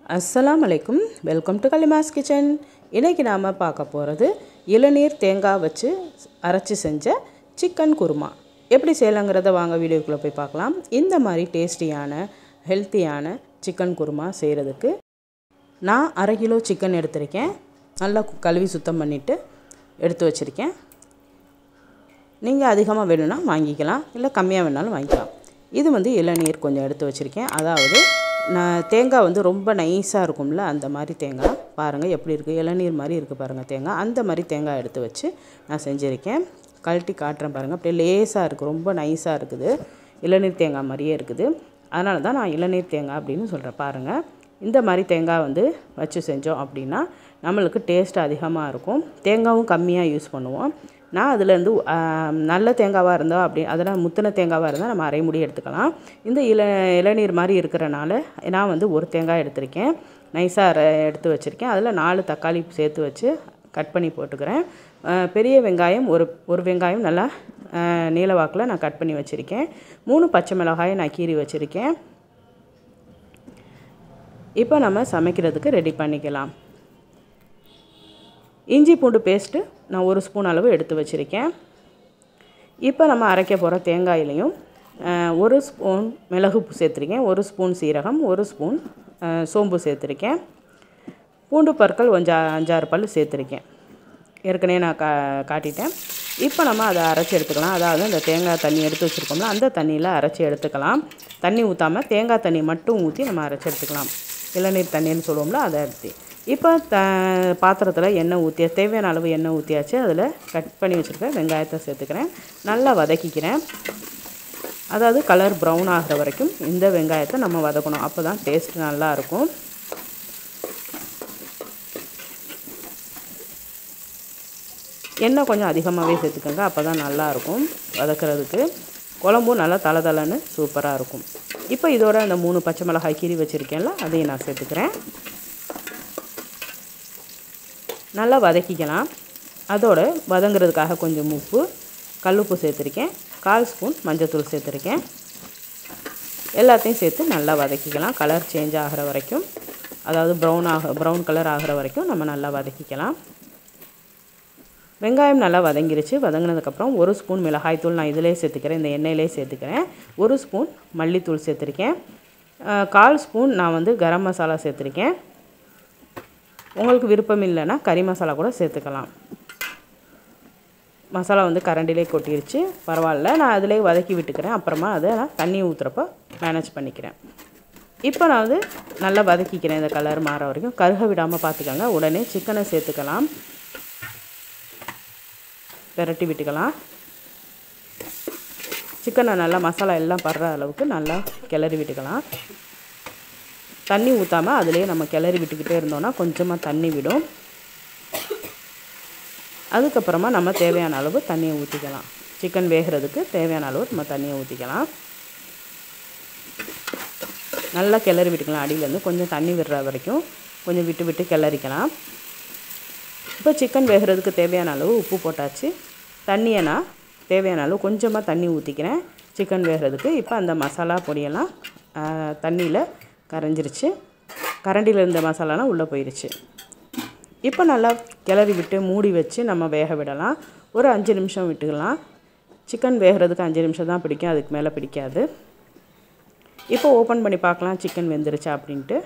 அஸ்ஸலாம் அலைக்கும் welcome to கலிமாஸ் kitchen இன்றைக்கி நாம் பார்க்க போகிறது இளநீர் தேங்காய் வச்சு அரைச்சி செஞ்ச சிக்கன் குருமா எப்படி செய்யலாங்கிறத வாங்க வீடியோக்குள்ளே போய் பார்க்கலாம் இந்த மாதிரி டேஸ்டியான ஹெல்த்தியான சிக்கன் குருமா செய்கிறதுக்கு நான் அரை கிலோ சிக்கன் எடுத்திருக்கேன் நல்லா கு- கழுவி சுத்தம் பண்ணிவிட்டு எடுத்து வச்சுருக்கேன் நீங்கள் அதிகமாக வேணும்னா வாங்கிக்கலாம் இல்லை கம்மியாக வேணாலும் வாங்கிக்கலாம் இது வந்து இளநீர் கொஞ்சம் எடுத்து வச்சுருக்கேன் அதாவது நான் தேங்காய் வந்து ரொம்ப நைஸாக இருக்கும்ல அந்த மாதிரி தேங்காய் பாருங்கள் எப்படி இருக்குது இளநீர் மாதிரி இருக்குது பாருங்கள் தேங்காய் அந்த மாதிரி தேங்காய் எடுத்து வச்சு நான் செஞ்சுருக்கேன் கழட்டி காட்டுறேன் பாருங்கள் அப்படியே லேசாக இருக்குது ரொம்ப நைஸாக இருக்குது இளநீர் தேங்காய் மாதிரியே இருக்குது அதனால தான் நான் இளநீர் தேங்காய் அப்படின்னு சொல்கிறேன் பாருங்கள் இந்த மாதிரி தேங்காய் வந்து வச்சு செஞ்சோம் அப்படின்னா நம்மளுக்கு டேஸ்ட் அதிகமாக இருக்கும் தேங்காயும் கம்மியாக யூஸ் பண்ணுவோம் நான் அதுலேருந்து நல்ல தேங்காவாக இருந்தால் அப்படி அதெல்லாம் முத்தின தேங்காவாக இருந்தால் நம்ம அரை முடி எடுத்துக்கலாம் இந்த இள இளநீர் மாதிரி இருக்கிறனால நான் வந்து ஒரு தேங்காய் எடுத்திருக்கேன் நைஸாக அரை எடுத்து வச்சுருக்கேன் அதில் நாலு தக்காளி சேர்த்து வச்சு கட் பண்ணி போட்டுக்கிறேன் அஹ் பெரிய வெங்காயம் ஒரு ஒரு வெங்காயம் நல்லா அஹ் நீல வாக்கில் நான் கட் பண்ணி வச்சுருக்கேன் மூணு பச்சை மிளகாயை நான் கீறி வச்சுருக்கேன் இப்போ நம்ம சமைக்கிறதுக்கு ரெடி பண்ணிக்கலாம் இஞ்சி பூண்டு பேஸ்ட்டு நான் ஒரு ஸ்பூன் அளவு எடுத்து வச்சுருக்கேன் இப்போ நம்ம அரைக்க போகிற தேங்காயிலையும் அஹ், ஒரு ஸ்பூன் மிளகு சேர்த்துருக்கேன் ஒரு ஸ்பூன் சீரகம் ஒரு ஸ்பூன் அஹ், சோம்பு சேர்த்துருக்கேன் பூண்டு பற்கள் கொஞ்சம் அஞ்சாறு பல் சேர்த்துருக்கேன் ஏற்கனவே நான் கா காட்டிட்டேன் இப்போ நம்ம அதை அரைச்சி எடுத்துக்கலாம் அதாவது அந்த தேங்காய் தண்ணி எடுத்து வச்சுருக்கோம்ல அந்த தண்ணியில் அரைச்சி எடுத்துக்கலாம் தண்ணி ஊற்றாமல் தேங்காய் தண்ணி மட்டும் ஊற்றி நம்ம அரைச்சி எடுத்துக்கலாம் இளநீர் தண்ணின்னு சொல்லுவோம்ல அதை அரைச்சி இப்போ த பாத்திரத்தில் எண்ணெய் ஊற்றி தேவையான அளவு எண்ணெய் ஊற்றியாச்சு அதில் கட் பண்ணி வச்சுருக்க வெங்காயத்தை சேர்த்துக்கிறேன் நல்லா வதக்கிக்கிறேன் அதாவது கலர் ப்ரௌன் ஆகிற வரைக்கும் இந்த வெங்காயத்தை நம்ம வதக்கணும் அப்போ தான் டேஸ்ட் நல்லாயிருக்கும் எண்ணெய் கொஞ்சம் அதிகமாகவே சேர்த்துக்கோங்க அப்போ தான் நல்லாயிருக்கும் வதக்கிறதுக்கு குழம்பும் நல்லா தலை தலைன்னு சூப்பராக இருக்கும் இப்போ இதோட அந்த மூணு பச்சை மிளகாய் கீறி வச்சுருக்கேன்ல அதையும் நான் சேர்த்துக்கிறேன் நல்லா வதக்கிக்கலாம் அதோட வதங்குறதுக்காக கொஞ்சம் உப்பு கல்லுப்பு சேர்த்துருக்கேன் கால் ஸ்பூன் மஞ்சத்தூள் சேர்த்துருக்கேன் எல்லாத்தையும் சேர்த்து நல்லா வதக்கிக்கலாம் கலர் சேஞ்ச் ஆகிற வரைக்கும் அதாவது ப்ரௌன் ஆக ப்ரௌன் கலர் ஆகிற வரைக்கும் நம்ம நல்லா வதக்கிக்கலாம் வெங்காயம் நல்லா வதங்கிருச்சு வதங்கினதுக்கப்புறம் ஒரு ஸ்பூன் மிளகாய்த்தூள் நான் இதிலே சேர்த்துக்கிறேன் இந்த எண்ணெயிலே சேர்த்துக்கிறேன் ஒரு ஸ்பூன் மல்லித்தூள் சேர்த்துருக்கேன் அஹ், கால் ஸ்பூன் நான் வந்து கரம் மசாலா சேர்த்துருக்கேன் உங்களுக்கு விருப்பம் இல்லைன்னா கறி மசாலா கூட சேர்த்துக்கலாம் மசாலா வந்து கரண்டிலே கொட்டிருச்சு பரவாயில்ல நான் அதிலே வதக்கி விட்டுக்கிறேன் அப்புறமா அதை நான் தண்ணி ஊற்றுறப்ப மேனேஜ் பண்ணிக்கிறேன் இப்போ நான் வந்து நல்லா வதக்கிக்கிறேன் இந்த கலர் மாற வரைக்கும் கருக விடாமல் பார்த்துக்கோங்க உடனே சிக்கனை சேர்த்துக்கலாம் பெரட்டி விட்டுக்கலாம் சிக்கனை நல்லா மசாலா எல்லாம் படுற அளவுக்கு நல்லா கிளறி விட்டுக்கலாம் தண்ணி ஊற்றாமல் அதுலேயே நம்ம கிளறி விட்டுக்கிட்டே இருந்தோம்னா கொஞ்சமாக தண்ணி விடும் அதுக்கப்புறமா நம்ம தேவையான அளவு தண்ணியை ஊற்றிக்கலாம் சிக்கன் வேகிறதுக்கு தேவையான அளவு நம்ம தண்ணியை ஊற்றிக்கலாம் நல்லா கிளறி விட்டுக்கலாம் அடியிலேருந்து கொஞ்சம் தண்ணி விடுற வரைக்கும் கொஞ்சம் விட்டு விட்டு கிளறிக்கலாம் இப்போ சிக்கன் வேகிறதுக்கு தேவையான அளவு உப்பு போட்டாச்சு தண்ணியை நான் தேவையான அளவு கொஞ்சமாக தண்ணி ஊற்றிக்கிறேன் சிக்கன் வேகிறதுக்கு இப்போ அந்த மசாலா பொடியெல்லாம் தண்ணியில் கரைஞ்சிருச்சு கரண்டியில் இருந்த மசாலாலாம் உள்ளே போயிருச்சு இப்போ நல்லா கிளறி விட்டு மூடி வச்சு நம்ம வேக விடலாம் ஒரு அஞ்சு நிமிஷம் விட்டுக்கலாம் சிக்கன் வேகிறதுக்கு அஞ்சு நிமிஷம் தான் பிடிக்கும் அதுக்கு மேலே பிடிக்காது இப்போ ஓப்பன் பண்ணி பார்க்கலாம் சிக்கன் வெந்துருச்சா அப்படின்ட்டு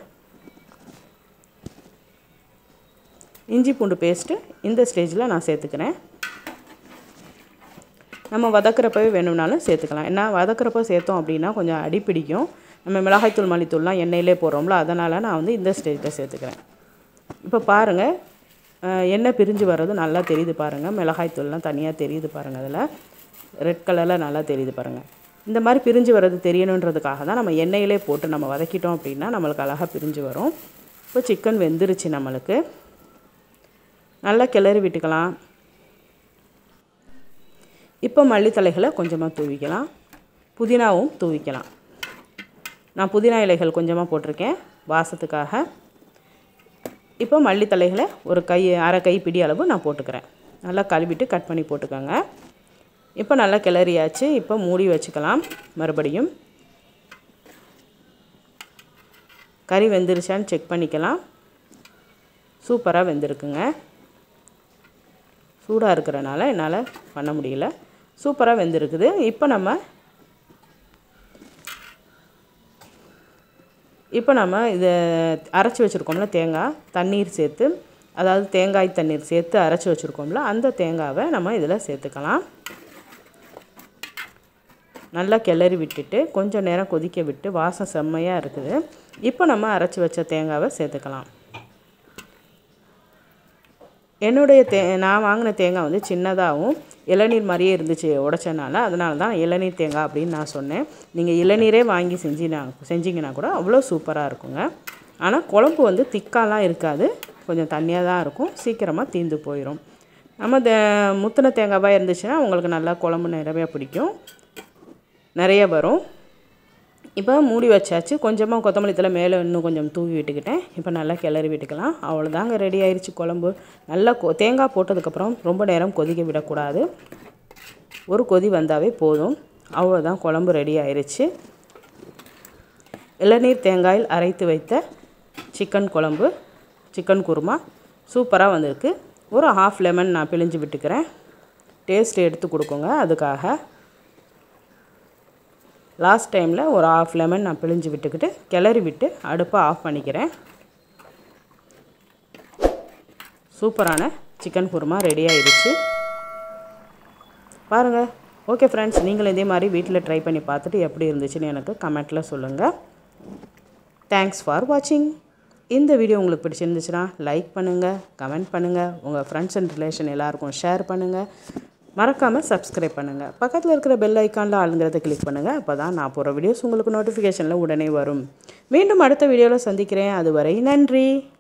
இஞ்சி பூண்டு பேஸ்ட்டு இந்த ஸ்டேஜில் நான் சேர்த்துக்கிறேன் நம்ம வதக்குறப்பவே வேணும்னாலும் சேர்த்துக்கலாம் ஏன்னா வதக்குறப்ப சேர்த்தோம் அப்படின்னா கொஞ்சம் அடி பிடிக்கும் நம்ம மிளகாய்த்தூள் மல்லித்தூள்லாம் எண்ணெயிலே போடுறோம்ல அதனால் நான் வந்து இந்த ஸ்டேஜில் சேர்த்துக்கிறேன் இப்போ பாருங்கள் அஹ், எண்ணெய் பிரிஞ்சு வர்றது நல்லா தெரியுது பாருங்கள் மிளகாய்த்தூள்லாம் தனியாக தெரியுது பாருங்கள் அதில் ரெட் கலரில் நல்லா தெரியுது பாருங்கள் இந்த மாதிரி பிரிஞ்சு வர்றது தெரியணுன்றதுக்காக தான் நம்ம எண்ணெயிலே போட்டு நம்ம வதக்கிட்டோம் அப்படின்னா நம்மளுக்கு அழகாக பிரிஞ்சு வரும் இப்போ சிக்கன் வெந்துருச்சு நம்மளுக்கு நல்லா கிளறி விட்டுக்கலாம் இப்போ மல்லித்தலைகளை கொஞ்சமாக தூவிக்கலாம் புதினாவும் தூவிக்கலாம் நான் புதினா இலைகள் கொஞ்சமாக போட்டிருக்கேன் வாசத்துக்காக இப்போ மல்லித்தலைகளை ஒரு கை அரை கை பிடி அளவு நான் போட்டுக்கிறேன் நல்லா கழுவிட்டு கட் பண்ணி போட்டுக்கோங்க இப்போ நல்லா கிளறியாச்சு இப்போ மூடி வச்சுக்கலாம் மறுபடியும் கறி வெந்துருச்சான்னு செக் பண்ணிக்கலாம் சூப்பராக வெந்திருக்குங்க சூடாக இருக்கிறனால என்னால் பண்ண முடியல சூப்பராக வெந்திருக்குது இப்போ நம்ம இப்போ நம்ம இதை அரைச்சி வச்சுருக்கோம்ல தேங்காய் தண்ணீர் சேர்த்து அதாவது தேங்காய் தண்ணீர் சேர்த்து அரைச்சி வச்சுருக்கோம்ல அந்த தேங்காவை நம்ம இதில் சேர்த்துக்கலாம் நல்லா கிளறி விட்டுட்டு கொஞ்சம் நேரம் கொதிக்க விட்டு வாசம் செம்மையாக இருக்குது இப்போ நம்ம அரைச்சி வச்ச தேங்காவை சேர்த்துக்கலாம் என்னுடைய தே நான் வாங்கின தேங்காய் வந்து சின்னதாகவும் இளநீர் மாதிரியே இருந்துச்சு உடச்சனால அதனால தான் இளநீர் தேங்காய் அப்படின்னு நான் சொன்னேன் நீங்கள் இளநீரே வாங்கி செஞ்சினா செஞ்சிங்கன்னா கூட அவ்வளோ சூப்பராக இருக்குங்க ஆனால் குழம்பு வந்து திக்காலாம் இருக்காது கொஞ்சம் தண்ணியாக தான் இருக்கும் சீக்கிரமாக தீந்து போயிடும் நம்ம தே முத்தின தேங்காவாக இருந்துச்சுன்னா உங்களுக்கு நல்லா குழம்பு நிறைய பிடிக்கும் நிறைய வரும் இப்போ மூடி வச்சாச்சு கொஞ்சமாக கொத்தமல்லி தழை மேலே இன்னும் கொஞ்சம் தூவி விட்டுக்கிட்டேன் இப்போ நல்லா கிளறி விட்டுக்கலாம் அவ்வளோதாங்க ரெடி ஆயிடுச்சு குழம்பு நல்லா கொ தேங்காய் போட்டதுக்கப்புறம் ரொம்ப நேரம் கொதிக்க விடக்கூடாது ஒரு கொதி வந்தாவே போதும் அவ்வளோதான் குழம்பு ரெடி ஆயிடுச்சு இளநீர் தேங்காயில் அரைத்து வைத்த சிக்கன் குழம்பு சிக்கன் குருமா சூப்பராக வந்திருக்கு ஒரு ஹாஃப் லெமன் நான் பிழிஞ்சு விட்டுக்கிறேன் டேஸ்ட் எடுத்து கொடுக்குங்க அதுக்காக லாஸ்ட் டைமில் ஒரு ஆஃப் லெமன் நான் பிழிஞ்சு விட்டுக்கிட்டு கிளறி விட்டு அடுப்பை ஆஃப் பண்ணிக்கிறேன் சூப்பரான சிக்கன் குருமா ரெடி ஆயிடுச்சு பாருங்கள் ஓகே ஃப்ரெண்ட்ஸ் நீங்களும் இதே மாதிரி வீட்டில் ட்ரை பண்ணி பார்த்துட்டு எப்படி இருந்துச்சுன்னு எனக்கு கமெண்ட்டில் சொல்லுங்கள் தேங்க்ஸ் ஃபார் வாட்சிங் இந்த வீடியோ உங்களுக்கு பிடிச்சிருந்துச்சுன்னா லைக் பண்ணுங்கள் கமெண்ட் பண்ணுங்கள் உங்கள் ஃப்ரெண்ட்ஸ் அண்ட் ரிலேஷன் எல்லாருக்கும் ஷேர் பண்ணுங்கள் மறக்காமல் சப்ஸ்கிரைப் பண்ணுங்கள் பக்கத்தில் இருக்கிற பெல் ஐக்கானில் ஆளுங்கிறத கிளிக் பண்ணுங்கள் அப்போ தான் நான் போகிற வீடியோஸ் உங்களுக்கு நோட்டிஃபிகேஷனில் உடனே வரும் மீண்டும் அடுத்த வீடியோவில் சந்திக்கிறேன் அதுவரை நன்றி